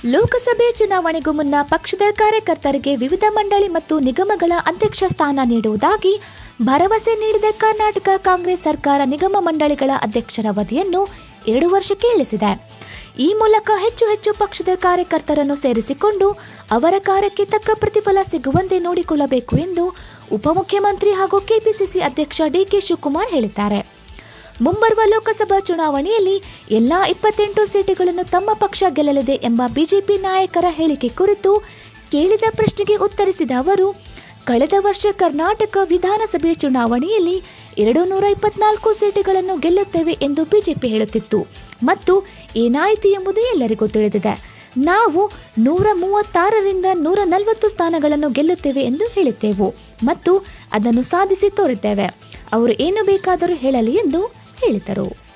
ಲೋಕಸಭೆ ಚುನಾವಣೆಗೂ ಮುನ್ನ ಪಕ್ಷದ ಕಾರ್ಯಕರ್ತರಿಗೆ ವಿವಿಧ ಮಂಡಳಿ ಮತ್ತು ನಿಗಮಗಳ ಅಧ್ಯಕ್ಷ ಸ್ಥಾನ ನೀಡುವುದಾಗಿ ಭರವಸೆ ನೀಡಿದ ಕರ್ನಾಟಕ ಕಾಂಗ್ರೆಸ್ ಸರ್ಕಾರ ನಿಗಮ ಮಂಡಳಿಗಳ ಅಧ್ಯಕ್ಷರ ಅವಧಿಯನ್ನು ಎರಡು ವರ್ಷಕ್ಕೆ ಇಳಿಸಿದೆ ಈ ಮೂಲಕ ಹೆಚ್ಚು ಹೆಚ್ಚು ಪಕ್ಷದ ಕಾರ್ಯಕರ್ತರನ್ನು ಸೇರಿಸಿಕೊಂಡು ಅವರ ಕಾರ್ಯಕ್ಕೆ ತಕ್ಕ ಪ್ರತಿಫಲ ಸಿಗುವಂತೆ ನೋಡಿಕೊಳ್ಳಬೇಕು ಎಂದು ಉಪಮುಖ್ಯಮಂತ್ರಿ ಹಾಗೂ ಕೆಪಿಸಿಸಿ ಅಧ್ಯಕ್ಷ ಡಿಕೆ ಶಿವಕುಮಾರ್ ಹೇಳಿದ್ದಾರೆ ಮುಂಬರುವ ಲೋಕಸಭಾ ಚುನಾವಣೆಯಲ್ಲಿ ಎಲ್ಲಾ ಇಪ್ಪತ್ತೆಂಟು ಸೀಟುಗಳನ್ನು ತಮ್ಮ ಪಕ್ಷ ಗೆಲ್ಲಲಿದೆ ಎಂಬ ಬಿಜೆಪಿ ನಾಯಕರ ಹೇಳಿಕೆ ಕುರಿತು ಕೇಳಿದ ಪ್ರಶ್ನೆಗೆ ಉತ್ತರಿಸಿದ ಅವರು ಕಳೆದ ವರ್ಷ ಕರ್ನಾಟಕ ವಿಧಾನಸಭೆ ಚುನಾವಣೆಯಲ್ಲಿ ಎರಡು ನೂರ ಇಪ್ಪತ್ನಾಲ್ಕು ಸೀಟುಗಳನ್ನು ಗೆಲ್ಲುತ್ತೇವೆ ಎಂದು ಬಿಜೆಪಿ ಹೇಳುತ್ತಿತ್ತು ಮತ್ತು ಏನಾಯಿತು ಎಂಬುದು ಎಲ್ಲರಿಗೂ ತಿಳಿದಿದೆ ನಾವು ನೂರ ಮೂವತ್ತಾರರಿಂದ ನೂರ ನಲವತ್ತು ಸ್ಥಾನಗಳನ್ನು ಗೆಲ್ಲುತ್ತೇವೆ ಎಂದು ಹೇಳಿದ್ದೆವು ಮತ್ತು ಅದನ್ನು ಸಾಧಿಸಿ ತೋರಿದ್ದೇವೆ ಅವರು ಏನು ಬೇಕಾದರೂ ಹೇಳಲಿ ಎಂದು ಹೇಳಿದರು